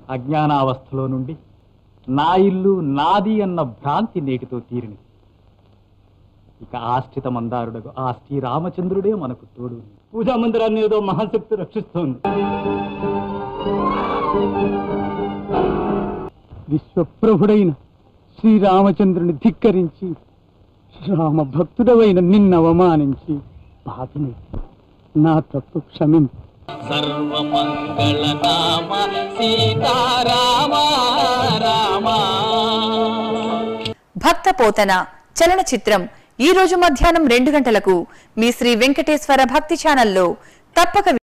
అజ్ఞానావస్థలో నుండి నా ఇల్లు నాది అన్న భ్రాంతి నేటితో తీరినది ఇక ఆశ్రిత మందారుడగు ఆ శ్రీరామచంద్రుడే మనకు తోడు పూజా మందిరాన్ని ఏదో మహాశక్తి రక్షిస్తోంది విశ్వప్రభుడైన శ్రీరామచంద్రుని ధిక్కరించి రామ భక్తుడవైన నిన్ను అవమానించి పాపిని నా తప్పు క్షమింపు సర్వమంగళ నామ సీతారామ రామ భక్త పోతన చలనచిత్రం ఈ రోజు మధ్యాహ్నం రెండు గంటలకు మీ శ్రీ వెంకటేశ్వర భక్తి ఛానల్లో తప్పక